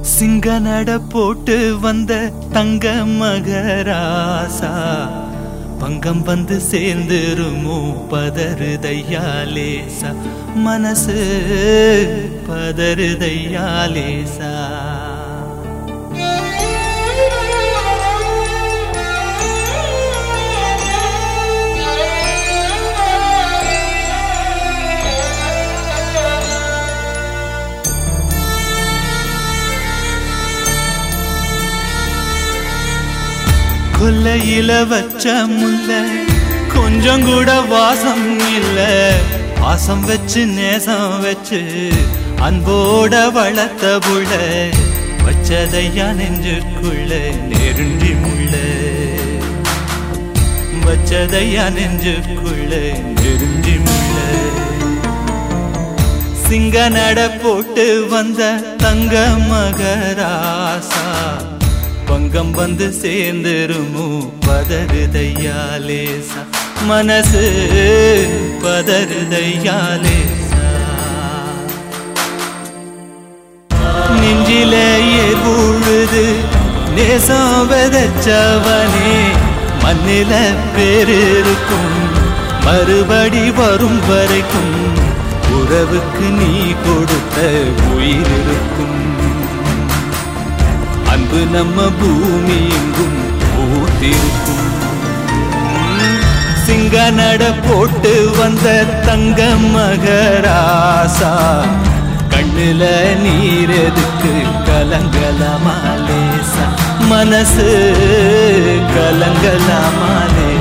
சிங்க நட போட்டு வந்த தங்க மகராசா பங்கம் வந்து சேர்ந்துருமோ பதறுதையாலேசா மனசு பதறுதையாலேசா கொல்லையில வச்ச முல்ல கொஞ்சம் கூட வாசம் இல்ல பாசம் வச்சு நேசம் வச்சு அன்போட வளர்த்த புள்ள வச்சதையா நெஞ்சுக்குள்ள நெருண்டி முள்ள வச்சதையா நெஞ்சுக்குள்ள நெருண்டி முள்ள சிங்க நட போட்டு வந்த தங்க மகராசா பங்கம் வந்து சேர்ந்துருமோ பதறுதையாலேசா மனசு பதறுதையாலேசா நெஞ்சில ஏற்புழுது நேசம் விதைச்சவனே மண்ணில பேரு இருக்கும் மறுபடி வரும் வரைக்கும் உறவுக்கு நீ கொடுத்த உயிர் இருக்கும் அன்பு நம்ம பூமி எங்கும் பூத்திருக்கும் சிங்க நட போட்டு வந்த தங்க மகராசா கண்ணுல நீர் எதுக்கு கலங்கலமாலேசா மனசு கலங்கலமாலே